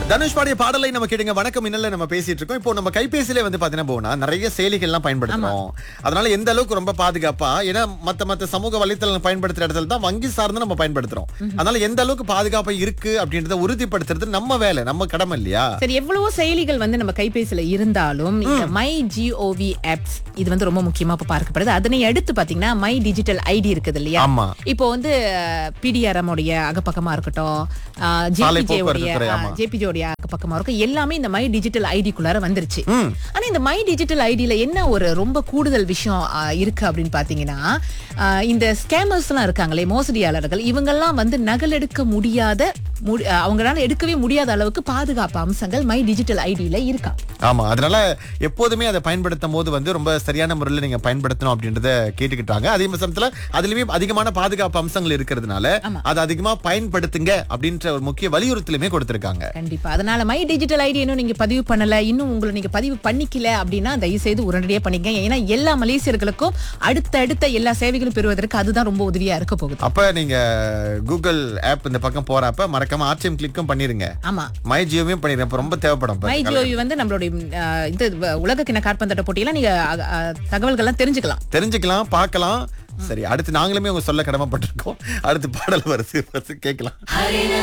தனுஷ் பாடிய பாடலை நம்ம கேடுங்க வணக்கம் இன்னல நம்ம பேசிட்டு இருக்கோம் இப்போ நம்ம கைபேசியிலே வந்து பாத்தீங்கன்னா போனா நிறைய செயலிகள்லாம் பயன்படுத்துறோம் அதனால எந்த அளவுக்கு ரொம்ப பாதுகாப்பா ஏன்னா மத்த மத்த சமூக வலைத்தளம் பயன்படுத்துற இடத்துல தான் வங்கி சார்ந்து நம்ம பயன்படுத்துறோம் அதனால எந்த அளவுக்கு பாதுகாப்பா இருக்கு அப்படின்றத உறுதிப்படுத்துறது நம்ம வேலை நம்ம கடமை இல்லையா சரி எவ்வளவோ செயலிகள் வந்து நம்ம கைபேசியில இருந்தாலும் இந்த மை ஜிஓவி ஆப்ஸ் இது வந்து ரொம்ப முக்கியமா இப்ப பார்க்கப்படுது அதனை அடுத்து பாத்தீங்கன்னா மை டிஜிட்டல் ஐடி இருக்குது இல்லையா ஆமா இப்போ வந்து பிடிஆர்எம் உடைய அகப்பக்கமா இருக்கட்டும் சாலை ஜேபிஜே போக்குவரத்து உடைய துறை, ஆமா. ஜேபிஜே உடைய அகப்பக்கமா இருக்கும் எல்லாமே இந்த மை டிஜிட்டல் ஐடிக்குள்ளார வந்துருச்சு ம். ஆனா இந்த மை டிஜிட்டல் ஐடில என்ன ஒரு ரொம்ப கூடுதல் விஷயம் ஆ, இருக்கு அப்படின்னு பாத்தீங்கன்னா ஆ, இந்த ஸ்கேமர்ஸ் எல்லாம் இருக்காங்களே மோசடியாளர்கள் இவங்கெல்லாம் வந்து நகலெடுக்க முடியாத முடி- ஆ, அவங்களால எடுக்கவே முடியாத அளவுக்கு பாதுகாப்பு அம்சங்கள் மை டிஜிட்டல் ஐடியில இருக்கா ஆமா அதனால எப்போதுமே அதை பயன்படுத்தும் போது வந்து ரொம்ப சரியான முறையில் நீங்க பயன்படுத்தணும் அப்படின்றத கேட்டுக்கிட்டாங்க அதே சமயத்துல அதுலயுமே அதிகமான பாதுகாப்பு அம்சங்கள் இருக்கிறதுனால ஆமா. அதை அதிகமா பயன்படுத்துங்க அப்படின்ற ஒரு முக்கிய வலியுறுத்தலுமே கொடுத்திருக்காங்க கண்டிப்பா அதனால மை டிஜிட்டல் ஐடி இன்னும் நீங்க பதிவு பண்ணல இன்னும் உங்களை நீங்க பதிவு பண்ணிக்கல அப்படின்னா தயவு செய்து உடனடியா பண்ணிக்க ஏன்னா எல்லா மலேசியர்களுக்கும் அடுத்த அடுத்த எல்லா சேவைகளும் பெறுவதற்கு அதுதான் ரொம்ப உதவியா இருக்க போகுது அப்ப நீங்க கூகுள் ஆப் இந்த பக்கம் போறப்ப மறக்காம ஆர்டிஎம் கிளிக்கும் பண்ணிருங்க ஆமா மை ஜியோவையும் பண்ணிருங்க அப்ப ரொம்ப தேவைப்படும் மை பாருங்க. ஜியோவி வந்து நம்மளுடைய அஹ், இது உலக கிண காற்பந்தாட்ட போட்டியில நீங்க அஹ், அஹ், தகவல்கள்லாம் தெரிஞ்சுக்கலாம் தெரிஞ்சுக்கலாம் பார்க்கலாம் சரி அடுத்து நாங்களுமே உங்க சொல்ல கடமைப்பட்டிருக்கோம் அடுத்து பாடல் வருது கேட்கலாம்